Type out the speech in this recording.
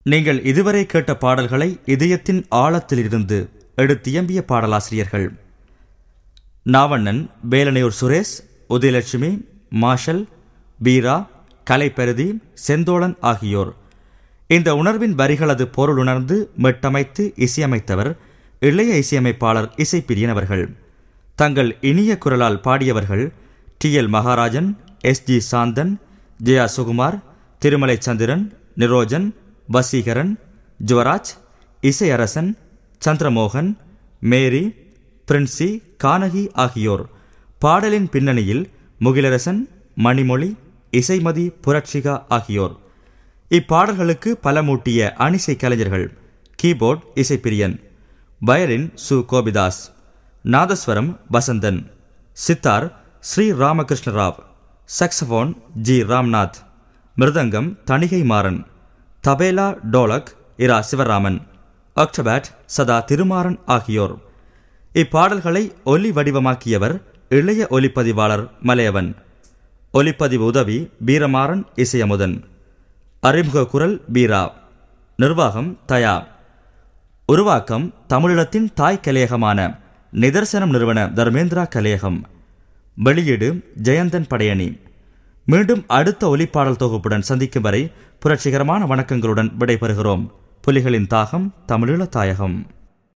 நீங்கள் இதுவரை கேட்ட பாடல்களை இதயத்தின் ஆழத்திலிருந்து எடுத்தியம்பிய பாடலாசிரியர்கள் நாவண்ணன் வேலனையூர் சுரேஷ் உதயலட்சுமி மாஷல் பீரா கலைப்பெருதி செந்தோழன் ஆகியோர் இந்த உணர்வின் வரிகளது பொருளுணர்ந்து மெட்டமைத்து இசையமைத்தவர் இளைய இசையமைப்பாளர் இசைப்பிரியன் அவர்கள் தங்கள் இனிய குரலால் பாடியவர்கள் T L Maharajan S G Santhan Jaya Sukumar Thirumalai Chandran Nirojan Vaseegaran Juvaraj Isaiyarasan Chandramohan Mary Princy Kanaki ஆகியோர் பாடலின் பின்னணியில் முகிலரசன் மணிமொழி இசைமதி புரட்சிகா ஆகியோர் இப்பாடல்களுக்கு பலமூட்டிய அணிசை கலைஞர்கள் கீபோர்ட் இசைப்பிரியன் வயலின் சு கோபிதாஸ் நாதஸ்வரம் வசந்தன் சித்தார் ஸ்ரீ ராமகிருஷ்ண ராவ் சக்ஸபோன் ஜி ராம்நாத் மிருதங்கம் தணிகை மாறன் தபேலா டோலக் இரா சிவராமன் அக்டபேட் சதா திருமாறன் ஆகியோர் இப்பாடல்களை ஒலி வடிவமாக்கியவர் இளைய ஒலிப்பதிவாளர் மலையவன் ஒலிப்பதிவு உதவி பீரமாறன் இசையமுதன் அறிமுக குரல் பீரா நிர்வாகம் தயா உருவாக்கம் தமிழீழத்தின் தாய் கலையகமான நிதர்சனம் நிறுவன தர்மேந்திரா கலையகம் வெளியீடு ஜெயந்தன் படையணி மீண்டும் அடுத்த ஒலிப்பாடல் தொகுப்புடன் சந்திக்கும் வரை புரட்சிகரமான வணக்கங்களுடன் விடைபெறுகிறோம் புலிகளின் தாகம் தமிழீழ தாயகம்